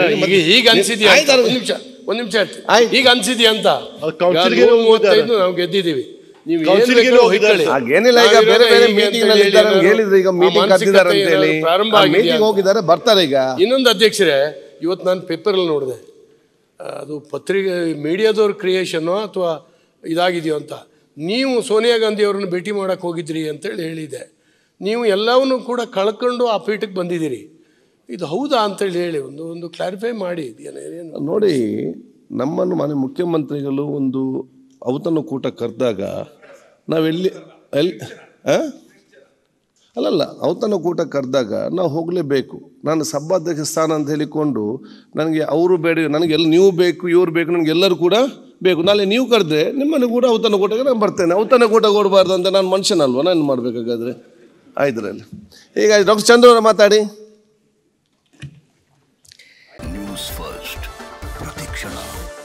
ಈಗ ಈಗ ಅನ್ಸಿದ್ಯಾ ಅಂತ? ಆಯ್ತು, ಒಂದ್ ನಿಮಿಷ ಒಂದ್ ನಿಮಿಷ ಹೇಳ್ತೀನಿ. ಆಯ್ತು. ಈಗ ಅನ್ಸಿದ್ಯಾ ಅಂತ ಅದು ಕೌನ್ಸಿಲ್ಗೆ ಈಗ ನೂರ ಹೋಗಿದ್ದಾರೆ. ಮೂವತ್ತೈದು ನಾವು ಗೆದ್ದಿದ್ದೀವಿ ನೀವು ಏನ್ ಕೌನ್ಸಿಲ್ಗೆ ಬೇಕಾದ್ರೂ ಹೋಗಿದ್ದಾರೆ. ಹೊಯ್ಕೊಳ್ಳಿ. ಹಾಗೇನಿಲ್ಲ ಈಗ ನಾವಿರೋದೇ ಬೇರೆ ಬೇರೆ ಹೀಗೆ ಮೀಟಿಂಗ್ ಅಂತ ನಲ್ಲಿ ಹೇಳಿ ಇದ್ದಾರೆ ನಮ್ಗೆ ಏನಾದ್ರು ಹೇಳಿದ್ರು ಈಗ ಆ ಮೀಟಿಂಗ್ ಮಾನಸಿಕತೆ ಕರೆದಿದ್ದಾರೆ ಅಂತ ಹೇಳಿ ಏನಾದ್ರು ಪ್ರಾರಂಭ ಆಗಿದೆಯಾ ಮೀಟಿಂಗ್ ಅಂತ. ಹೋಗಿದ್ದಾರೆ ಬರ್ತಾರೆ ಈಗ ಇನ್ನೊಂದು ಅಧ್ಯಕ್ಷರೇ ಇವತ್ತು ನಾನು ಪೇಪರಲ್ಲಿ ನೋಡಿದೆ ಅದು ಪತ್ರಿಕೆ ಮೀಡಿಯಾದವ್ರ ಕ್ರಿಯೇಷನ್ನೋ ಅಥವಾ ಇದಾಗಿದೆಯೋ ಅಂತ ನೀವು ಸೋನಿಯಾ ಗಾಂಧಿ ಅವರನ್ನು ಭೇಟಿ ಮಾಡಕ್ಕೆ ಹೋಗಿದ್ರಿ ಅಂತೇಳಿ ಹೇಳಿದೆ ನೀವು ಎಲ್ಲವನ್ನೂ ಕೂಡ ಕಳ್ಕೊಂಡು ಆ ಪೀಠಕ್ಕೆ ಬಂದಿದ್ದೀರಿ ಇದು ಹೌದಾ ಅಂತೇಳಿ ಹೇಳಿ ಒಂದು ಒಂದು ಕ್ಲಾರಿಫೈ ಮಾಡಿ ಇದೇನು ಏನು ನೋಡಿ ನಮ್ಮನ್ನು ಮನೆ ಮುಖ್ಯಮಂತ್ರಿಗಳು ಒಂದು ಔತಣ ಕೂಟ ಕರೆದಾಗ ನಾವೆಲ್ಲಿ ಎಲ್ಲಿ ಆ? ಅಲ್ಲಲ್ಲ ಔತಣ ಕೂಟ ಕರೆದಾಗ ನಾವು ಹೋಗಲೇಬೇಕು ನಾನು ಸಭಾಧ್ಯಕ್ಷ ಸ್ಥಾನ ಅಂತ ಹೇಳಿಕೊಂಡು ನನಗೆ ಅವರು ಬೇಡ ನನಗೆಲ್ಲ ನೀವು ಬೇಕು ಇವ್ರು ಬೇಕು ನನಗೆ ಎಲ್ಲರೂ ಕೂಡ ಬೇಕು ನಾಳೆ ನೀವು ಕರೆದ್ರೆ ನಿಮ್ಮನ್ನು ಕೂಡ ಔತಣ ಕೂಟಕ್ಕೆ ನಾನು ಬರ್ತೇನೆ ಔತಣ ಕೂಟ ಕೊಡಬಾರ್ದು ಅಂತ ನಾನು ಮನುಷ್ಯನಲ್ವ ನಾನು ಮಾಡಬೇಕಾಗಾದ್ರೆ ಆಯ್ದ್ರಲ್ಲಿ ಈಗ ಡಾಕ್ಟರ್ ಚಂದ್ರ ಮಾತಾಡಿ ನ್ಯೂಸ್ ಫಸ್ಟ್ ಪ್ರತಿಕ್ಷಣ